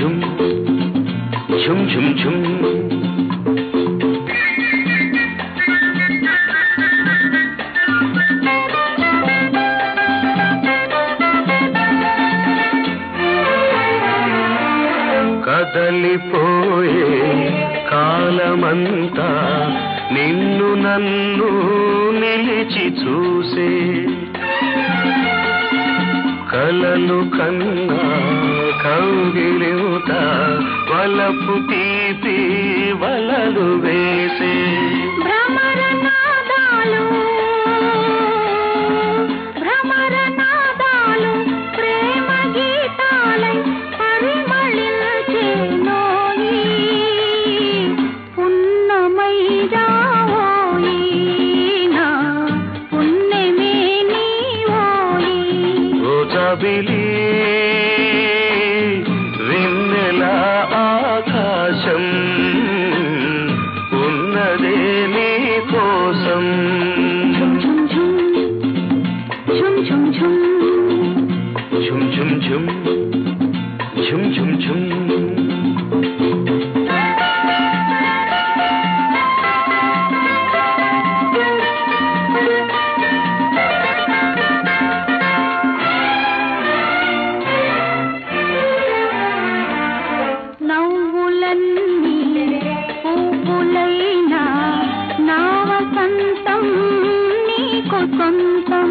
ఝుమ్ ఝుమ్ ఝుమ్ ఝుమ్ కదలిపోయే కాలమంతా నిన్ను నన్ను నిలిచి చూసే కలలు కన్నా కౌగిలింత వలపు తీపి వలలు వేసే భ్రమరనాదాలు భ్రమరనాదాలు ప్రేమ గీతాలై పరిమళించేనోయి పున్నమై రావోయి నా పున్నమే నీవోయి రోజాబిలి వెన్నెల ఆకాశం ఉన్నదే నీ కోసం ఝుమ్ ఝుమ్ ఝుమ్ ఝుమ్ ఝుమ్ ఝుమ్ ఝుమ్ ఝుమ్ ఝుమ్ ఝుమ్ ఝుమ్ ఝుమ్ నవ్వులన్నీ పువ్వులైనా నా వసంతం నీకు సొంతం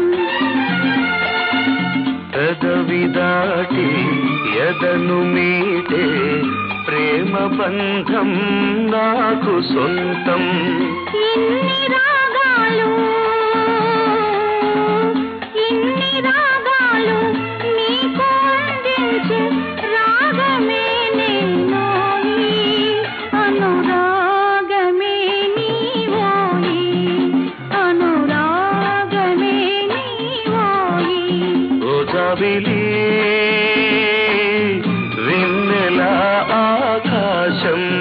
పెదవి దాటి ఎదను మీటే ప్రేమ బంధం నాకు సొంతం ఇన్ని రాగాలు ఇన్ని రాగాలు నీకు అందించే రాగమే నేనోయి అనురాగమే నీవోయి అనురాగమే నీవోయి రోజాబిలి వెన్నెల ఆకాశం